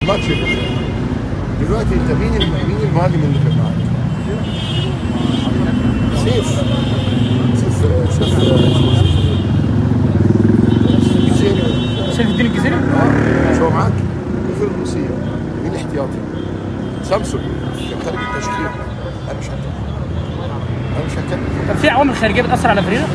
ماتش اللي فات. دلوقتي انت مين الم- مين المهاجم اللي كان معاك؟ سيف سيف سيف جزيري سيف الدين الجزيري اه مش هو معاك كفر المصير مين احتياطي؟ سامسون كان خارج التشكيل انا مش هتكلم انا مش هتكلم طب في عوامل خارجيه بتاثر على فريرة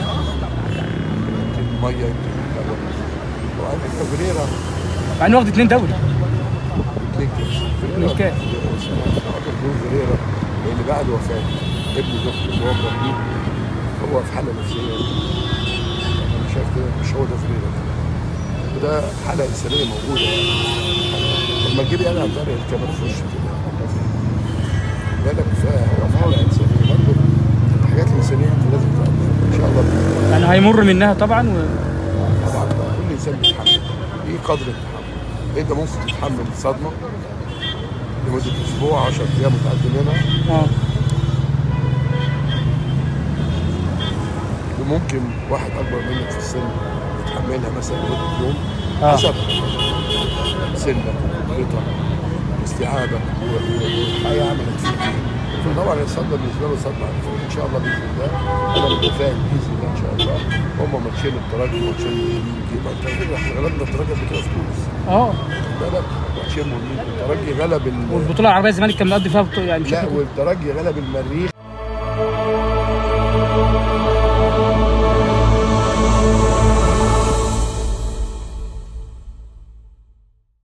يمكن ميه يمكن هو على فكره فيريرا مع انه واخد اتنين دوري اتنين كاس اتنين كاس. اقدر نقول فيريرا لان بعد وفاه ابن دكتور اللي هو ابراهيم هو في حاله نفسيه انا شايف كده مش هو ده فيريرا وده حاله انسانيه موجوده لما تجيب يعني على الدوري الكاميرا في وشه كده بالك هو في حاله انسانيه برضه الحاجات الانسانيه انت لازم تعملها ان شاء الله بإذن الله. يعني هيمر منها طبعا و... طبعا بقى كل انسان بيتحمل ايه قدر التحمل انت ممكن تتحمل صدمه لمده اسبوع 10 ايام وتعدي منها اه وممكن واحد اكبر منك في السن يتحملها مثلا لمده يوم آه. حسب سنك وقدرتك واستيعابك و- و- والحياه عملت فيك ايه فطبعا الصدمه بالنسبه له صدمه ان شاء الله باذن الله انا متفائل باذن الله ان شاء الله هم ماتشين الترجي ماتشين اليمين ما انت فاكر احنا غلبنا الترجي قبل كده في تونس اه لا لا ماتشين مهمين الترجي غلب ال... والبطوله العربيه الزمالك كان مقضي فيها بطولة يعني لا بشكل والترجي غلب المريخ